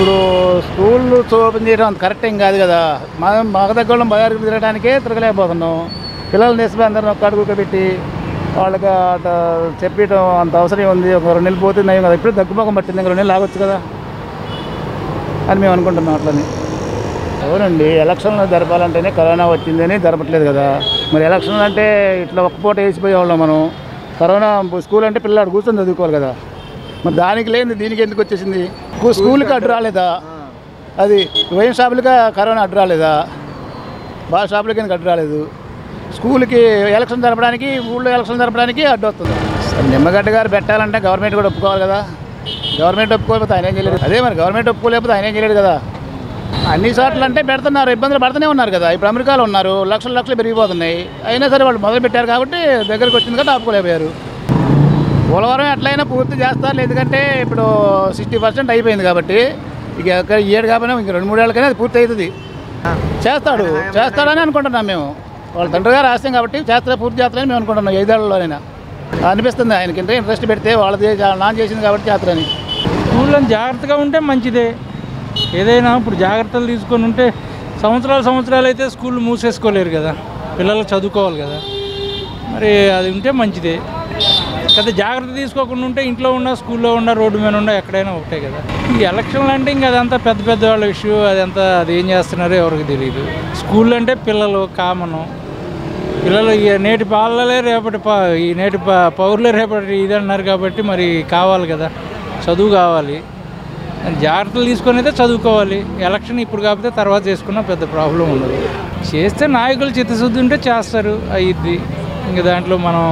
ఇప్పుడు స్కూళ్ళు ఓపెన్ చేయడం అంత కరెక్ట్ ఏం కాదు కదా మనం మగ దగ్గర బజార్కి తిరగడానికే తిరగలేకపోతున్నాం పిల్లల్ని తీసుకుని అందరం ఒక్క కూర్చోబెట్టి వాళ్ళకి అట చెప్పడం అంత అవసరం ఉంది ఒక రెండు నెలలు పోతే నయం కదా ఇప్పుడు దగ్గుముఖం పట్టింది ఇంక రెండు నెలలు ఆగొచ్చు కదా అని మేము అనుకుంటున్నాం అట్లని అవునండి ఎలక్షన్లు జరపాలంటేనే కరోనా వచ్చిందని జరపట్లేదు కదా మరి ఎలక్షన్లు అంటే ఇట్లా ఒక్క పూట వేసిపోయేవాళ్ళం మనం కరోనా స్కూల్ అంటే పిల్లలు కూర్చొని చదువుకోవాలి కదా మరి దానికి లేదు దీనికి ఎందుకు వచ్చేసింది స్కూ- స్కూల్కి అడ్డు రాలేదా అది వైన్ షాపులుగా కరోనా అడ్డు రాలేదా బాగా షాపులకి ఎందుకు అడ్డు రాలేదు స్కూల్కి ఎలక్షన్ జరపడానికి ఊళ్ళో ఎలక్షన్ జరపడానికి అడ్డు వస్తుంది సరే, నిమ్మగడ్డ గారు పెట్టాలంటే గవర్నమెంట్ కూడా ఒప్పుకోవాలి కదా గవర్నమెంట్ ఒప్పుకోకపోతే ఆయన ఏం చేయలేడు అదే మరి గవర్నమెంట్ ఒప్పుకోలేకపోతే ఆయన ఏం చేయలేడు కదా అన్ని చోట్ల అంటే పెడుతున్నారు ఇబ్బందులు పడుతూనే ఉన్నారు కదా ఇప్పుడు అమెరికాలో ఉన్నారు లక్షలు లక్షలు పెరిగిపోతున్నాయి అయినా సరే వాళ్ళు మొదలు పెట్టారు కాబట్టి దగ్గరికి వచ్చింది కాబట్టి ఆపుకోలేకపోయారు పోలవరం ఎట్లయినా పూర్తి చేస్తారు ఎందుకంటే ఇప్పుడు సిక్స్టీ పర్సెంట్ అయిపోయింది కాబట్టి ఇక ఎక్కడ ఈ ఏడు కాకపోయినా ఇంక రెండు మూడేళ్ళకైనా అది పూర్తి అవుతుంది చేస్తాడు చేస్తాడని అనుకుంటున్నాం మేము వాళ్ళ తండ్రి గారు ఆశయం కాబట్టి చేస్తా పూర్తి చేస్తారని మేము అనుకుంటున్నాం ఐదేళ్లలోనైనా అనిపిస్తుంది ఆయనకి ఇంత ఇంట్రెస్ట్ పెడితే వాళ్ళది నాన్ చేసింది కాబట్టి చేస్తారని స్కూల్లో జాగ్రత్తగా ఉంటే మంచిదే ఏదైనా ఇప్పుడు జాగ్రత్తలు తీసుకొని ఉంటే సంవత్సరాలు సంవత్సరాలు అయితే స్కూల్ మూసేసుకోలేరు కదా పిల్లలు చదువుకోవాలి కదా మరి అది ఉంటే మంచిదే కదా జాగ్రత్త తీసుకోకుండా ఉంటే ఇంట్లో ఉన్న స్కూల్లో ఉన్న రోడ్డు మీద ఉన్న ఎక్కడైనా ఒకటే కదా ఈ ఎలక్షన్లు అంటే ఇంకా అదంతా పెద్ద పెద్ద వాళ్ళ ఇష్యూ అదంతా అది ఏం చేస్తున్నారో ఎవరికి తెలియదు స్కూల్ అంటే పిల్లలు కామను పిల్లలు ఈ నేటి పాలలే రేపటి పా ఈ నేటి ప- పౌరులే రేపటి ఇది అన్నారు కాబట్టి మరి కావాలి కదా చదువు కావాలి జాగ్రత్తలు తీసుకొని అయితే చదువుకోవాలి ఎలక్షన్ ఇప్పుడు కాకపోతే తర్వాత చేసుకున్న పెద్ద ప్రాబ్లం ఉండదు చేస్తే నాయకులు చిత్తశుద్ధి ఉంటే చేస్తారు అయ్యిద్ది ఇంకా దాంట్లో మనం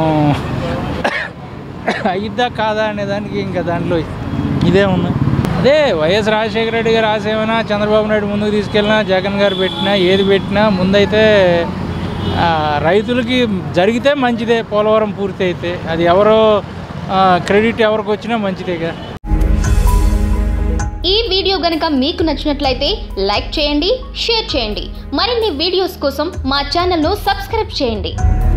అయ్యిద్దా కాదా అనే దానికి ఇంకా దాంట్లో ఇదే ఉంది అదే వైఎస్ రాజశేఖర రెడ్డి గారు ఆశయమైనా చంద్రబాబు నాయుడు ముందుకు తీసుకెళ్ళినా జగన్ గారు పెట్టినా ఏది పెట్టినా ముందైతే ఆ, రైతులకి జరిగితే మంచిదే పోలవరం పూర్తి అయితే అది ఎవరో ఆ, క్రెడిట్ ఎవరికి వచ్చినా మంచిదేగా ఈ వీడియో గనుక మీకు నచ్చినట్లయితే లైక్ చేయండి షేర్ చేయండి మరిన్ని వీడియోస్ కోసం మా ఛానల్ను సబ్స్క్రైబ్ చేయండి